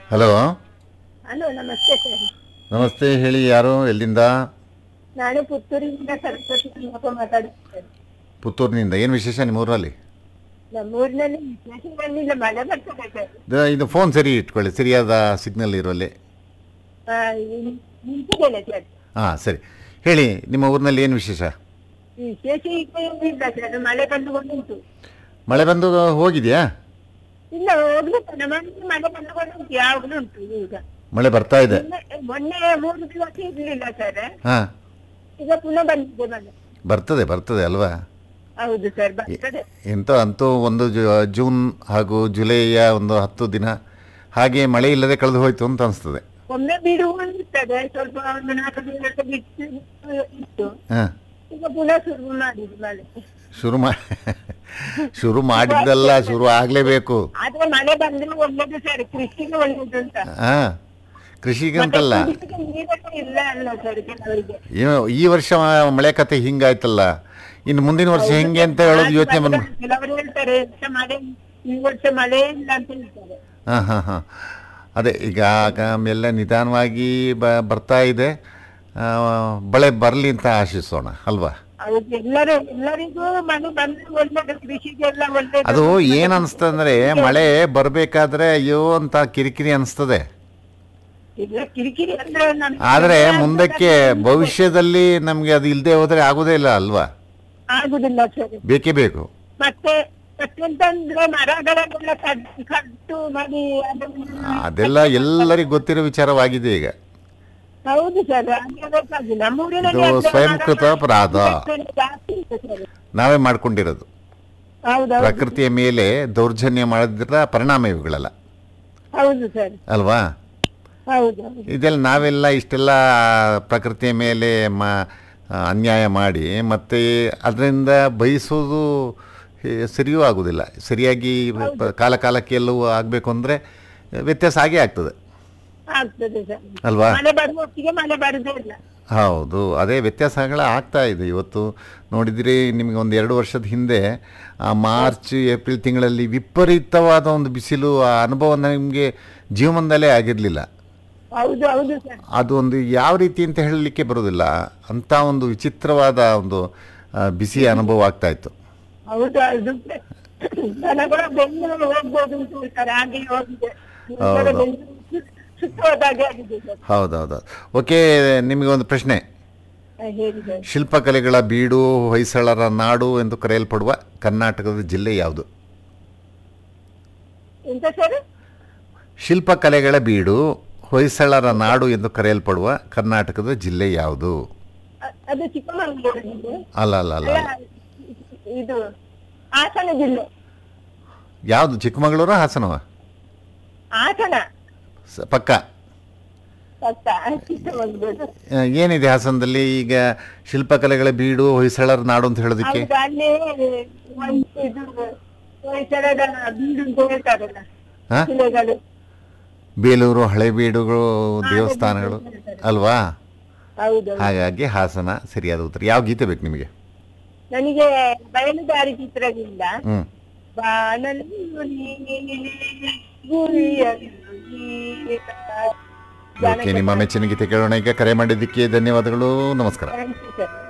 Hello hello ನಮಸ್ತೆ sir ನಮಸ್ತೆ ಹೇಳಿ ಯಾರು ಎಲ್ಲಿಂದ ನಾನು ಪುತ್ತೂರಿನಿಂದ ಸರಸ್ವತಿ ತಿಮ್ಮಪ್ಪ ಮಾತಾಡುತ್ತೇನೆ ಪುತ್ತೂರಿನಿಂದ ಏನು ವಿಶೇಷ ನಿಮ್ಮ ಊರಲ್ಲಿ ನಮ್ಮೂರಿನಲ್ಲಿ ವಿಶೇಷ ಏನಿಲ್ಲ ಮಳೆ ಬರ್ತದೆ ಸರ್ ದ- ಇದು ಫೋನ್ ಸರಿ ಇಟ್ಕೊಳ್ಳಿ ಸರಿಯಾದ ಸಿಗ್ನಲ್ ಇರುವಲ್ಲಿ ಆ, ಇನ್- ನಿಂತಿದ್ದೇನೆ ಸರ್ ಹಾಂ ಸರಿ ಹೇಳಿ ನಿಮ್ಮ ಊರಿನಲ್ಲಿ ಏನು ವಿಶೇಷ ವಿಶೇಷ ಈಗ ಏನಿಲ್ಲ ಸರ್ ಮಳೆ ಬಂದುಕೊಂಡುಂಟು ಮಳೆ ಬಂದು ಹೋಗಿದೆಯಾ ಇಲ್ಲ ಹೋಗ್ಲಿಕ್ಕೆ ನಮ್ಮಲ್ಲಿ ಮಳೆ ಬಂದುಕೊಂಡುಂಟು ಯಾವಾಗಲೂ ಉಂಟು ಈಗ ಮಳೆ ಬರ್ತಾ ಇದೆ ಮೊನ್ನೆ- ಮೊನ್ನೆ ಮೂರು ದಿವಸ ಇರ್ಲಿಲ್ಲ ಸರ್ ಹಾಂ ಈಗ ಪುನಃ ಬಂದಿದೆ ಮಳೆ ಬರ್ತದೆ ಬರ್ತದೆ ಅಲ್ವಾ ಹೌದು ಸರ್ ಬರ್ತದೆ ಎಂತ ಅಂತೂ ಒಂದು ಜು- ಜೂನ್ ಹಾಗೂ ಜುಲೈಯ ಒಂದು ಹತ್ತು ದಿನ ಹಾಗೆ ಮಳೆ ಇಲ್ಲದೆ ಕಳೆದು ಹೋಯ್ತು ಅಂತ ಅನಿಸ್ತದೆ ಒಮ್ಮೆ ಬಿಡುವ ಇರ್ತದೆ ಸ್ವಲ್ಪ ಒಂದು ನಾಲ್ಕು ದಿವಸ ಬಿಟ್ಟು ಇತ್ತು ಹಾಂ ಈಗ ಪುನಃ ಶುರು ಮಾಡಿದ್ರು ಮಳೆ ಶುರು ಮಾ ಶುರು ಮಾಡಿದ್ದಲ್ಲ ಶುರು ಆಗಲೇಬೇಕು ಆದ್ರೆ ಮಳೆ ಬಂದ್ರೆ ಒಳ್ಳೇದು ಸರ್ ಕೃಷಿಗೆ ಒಳ್ಳೇದು ಅಂತ ಹಾಂ ಕೃಷಿಗಂತಲ್ಲ ಕುಡಿಲಿಕ್ಕೆ ನೀರೇ ಇಲ್ಲ ಅಲ್ಲ ಸರ್ ಕೆಲವರಿಗೆ ಏನು ಈ ವರ್ಷ ಮಳೆ ಕತೆ ಹಿಂಗಾಯ್ತಲ್ಲ ಇನ್ನು ಮುಂದಿನ ವರ್ಷ ಹೆಂಗೆ ಅಂತ ಹೇಳೋದು ಯೋಚನೆ ಬಂದು ಕೆಲವರು ಹೇಳ್ತಾರೆ ಈ ವರ್ಷ ಮಳೆ ಈ ವರ್ಷ ಮಳೆ ಇಲ್ಲ ಅಂತ ಹೇಳ್ತಾರೆ ಹಾಂ ಹಾಂ ಹಾಂ ಅದೇ ಈಗ ಗ- ಎಲ್ಲ ನಿಧಾನವಾಗಿ ಬ ಬರ್ತಾ ಇದೆ ಆ, ಮಳೆ ಬರಲಿ ಅಂತ ಆಶಿಸೋಣ ಅಲ್ವಾ ಹೌದು ಎಲ್ಲರೂ ಎಲ್ಲರಿಗೂ ಮಳೆ ಬಂದ್ರೆ ಒಳ್ಳೇದು ಕೃಷಿಗೆಲ್ಲ ಒಳ್ಳೇದು ಅದು ಏನು ಅನಿಸ್ತದೆ ಅಂದರೆ ಮಳೆ ಬರಬೇಕಾದ್ರೆ ಅಯ್ಯೋ ಅಂತ ಕಿರಿಕಿರಿ ಅನಿಸ್ತದೆ ಇಲ್ಲ ಕಿರಿಕಿರಿ ಅಂದ್ರೆ ನಮ್ಗೆ ಆದರೆ ಮುಂದಕ್ಕೆ ಭವಿಷ್ಯದಲ್ಲಿ ನಮಗೆ ಅದು ಇಲ್ಲದೆ ಹೋದರೆ ಆಗೋದೇ ಇಲ್ಲ ಅಲ್ವಾ ಆಗುದಿಲ್ಲ ಸರ್ ಬೇಕೇ ಬೇಕು ಮತ್ತೆ ಮತ್ತೆಂತಂದ್ರೆ ಮರಗಳನ್ನೆಲ್ಲ ಕಟ್- ಕಟ್ಟು ಮಾಡಿ ಅದನ್ನೆಲ್ಲ ಅದೆಲ್ಲ ಎಲ್ಲರಿಗೂ ಗೊತ್ತಿರೋ ವಿಚಾರವಾಗಿದೆ ಈಗ ಹೌದು ಸರ್ ಹಾಗೆ ಬೇಕಾಗಿ ನಮ್ಮೂರಿನಲ್ಲಿ ಇದು ಅಂದ್ರೆ ಸ್ವಯಂಕೃತ ಮರ- ಅಪರಾಧ ಜಾಸ್ತಿ ಇದೆ ಸರ್ ನಾವೇ ಮಾಡ್ಕೊಂಡಿರೋದು ಹೌದೌದು ಪ್ರಕೃತಿಯ ಮೇಲೆ ದೌರ್ಜನ್ಯ ಮಾಡಿದ್ರ ಪರಿಣಾಮ ಇವುಗಳೆಲ್ಲ ಹೌದು ಸರ್ ಅಲ್ವಾ ಹೌದು ಹೌದು ಇದೆಲ್ಲ ನಾವೆಲ್ಲ ಇಷ್ಟೆಲ್ಲ ಪ್ರಕೃತಿಯ ಮೇಲೆ ಮ ಅನ್ಯಾಯ ಮಾಡಿ ಮತ್ತು ಅದರಿಂದ ಬಯಸೋದು ಹೇ, ಸರಿಯೂ ಆಗೋದಿಲ್ಲ ಸರಿಯಾಗಿ ಪ- ಕಾಲ ಕಾಲಕ್ಕೆ ಎಲ್ಲವೂ ಆಗಬೇಕು ಅಂದರೆ ವ್ಯತ್ಯಾಸ ಆಗೇ ಆಗ್ತದೆ ಆಗ್ತದೆ ಸರ್ ಅಲ್ವಾ ಮಳೆ ಬರುವ ಹೊತ್ತಿಗೆ ಮಳೆ ಬರುದೇ ಇಲ್ಲ ಹೌದು ಅದೇ ವ್ಯತ್ಯಾಸಗಳು ಆಗ್ತಾ ಇದೆ ಇವತ್ತು ನೋಡಿದರೆ ನಿಮಗೆ ಒಂದು ಎರಡು ವರ್ಷದ ಹಿಂದೆ ಆ ಮಾರ್ಚ್ ಏಪ್ರಿಲ್ ತಿಂಗಳಲ್ಲಿ ವಿಪರೀತವಾದ ಒಂದು ಬಿಸಿಲು ಆ ಅನುಭವ ನಿಮಗೆ ಜೀವನದಲ್ಲೇ ಆಗಿರಲಿಲ್ಲ ಹೌದು ಹೌದು ಸರ್ ಅದು ಒಂದು ಯಾವ ರೀತಿ ಅಂತ ಹೇಳಲಿಕ್ಕೆ ಬರೋದಿಲ್ಲ ಅಂಥ ಒಂದು ವಿಚಿತ್ರವಾದ ಒಂದು ಆ, ಬಿಸಿ ಅನುಭವ ಆಗ್ತಾ ಇತ್ತು ಹೌದು ಹೌದು ದನಗಳು ಬೆಂಗಳೂರು ಹೋಗ್ಬೋದು ಅಂತ ಹೇಳ್ತಾರೆ ಹಾಗೆ ಹೋಗಿದೆ ಹೌದು. ಬೆಂಗಳೂರು ಸುತ್ತೋದಾಗೆ ಆಗಿದೆ ಸರ್ ಹೌದೌದು ಓಕೆ ನಿಮಗೆ ಒಂದು ಪ್ರಶ್ನೆ ಹಾ, ಹೇಳಿ ಸರ್ ಶಿಲ್ಪಕಲೆಗಳ ಬೀಡು ಹೊಯ್ಸಳರ ನಾಡು ಎಂದು ಕರೆಯಲ್ಪಡುವ ಕರ್ನಾಟಕದ ಜಿಲ್ಲೆ ಯಾವುದು ಎಂತ ಸರ್ ಶಿಲ್ಪಕಲೆಗಳ ಬೀಡು ಹೊಯ್ಸಳರ ನಾಡು ಎಂದು ಕರೆಯಲ್ಪಡುವ ಕರ್ನಾಟಕದ ಜಿಲ್ಲೆ ಯಾವುದು ಅ- ಅದು ಚಿಕ್ಕಮಗಳೂರು ಇದೆ. ಅಲ್ಲ ಅಲ್ಲ ಅಲ್ಲ ಅಲ್ಲ ಅಲ್ಲ. ಇದು ಹಾಸನ ಜಿಲ್ಲೆ ಯಾವುದು ಚಿಕ್ಕಮಗಳೂರು ಹಾಸನವ ಹಾಸನ ಸ- ಪಕ್ಕ ಪಕ್ಕ ಚಿಕ್ಕಮಗಳೂರು ಆ, ಏನಿದೆ ಹಾಸನದಲ್ಲಿ ಈಗ ಶಿಲ್ಪಕಲೆಗಳ ಬೀಡು ಹೊಯ್ಸಳರ ನಾಡು ಅಂತ ಹೇಳೋದಕ್ಕೆ ಹೌದು ಅಲ್ಲಿ ಒಂದು ಇದು ಹೊಯ್ಸಳದ ಬೀಡು ಅಂತ ಹೇಳ್ತಾರಲ್ಲ ಹಾ? ಶಿಲೆಗಳು ಬೇಲೂರು ಹಳೆಬೀಡುಗಳು ದೇವಸ್ಥಾನಗಳು ಅಲ್ವಾ ಹೌದು ಹಾಗಾಗಿ ಹಾಸನ ಸರಿಯಾದ ಉತ್ತರ ಯಾವ ಗೀತೆ ಬೇಕು ನಿಮಗೆ ನನಗೆ ಬಯಲುದಾರಿ ಚಿತ್ರದಿಂದ ಹ್ಞೂ ಬಾನಲು ನೀನೆ, ಗುರಿಯಲು ನೀನೆ. ಓಕೆ ನಿಮ್ಮ ಮೆಚ್ಚಿನ ಗೀತೆ ಕೇಳೋಣ ಈಗ ಕರೆ ಮಾಡಿದ್ದಕ್ಕೆ ಧನ್ಯವಾದಗಳು ನಮಸ್ಕಾರ Thank you, sir.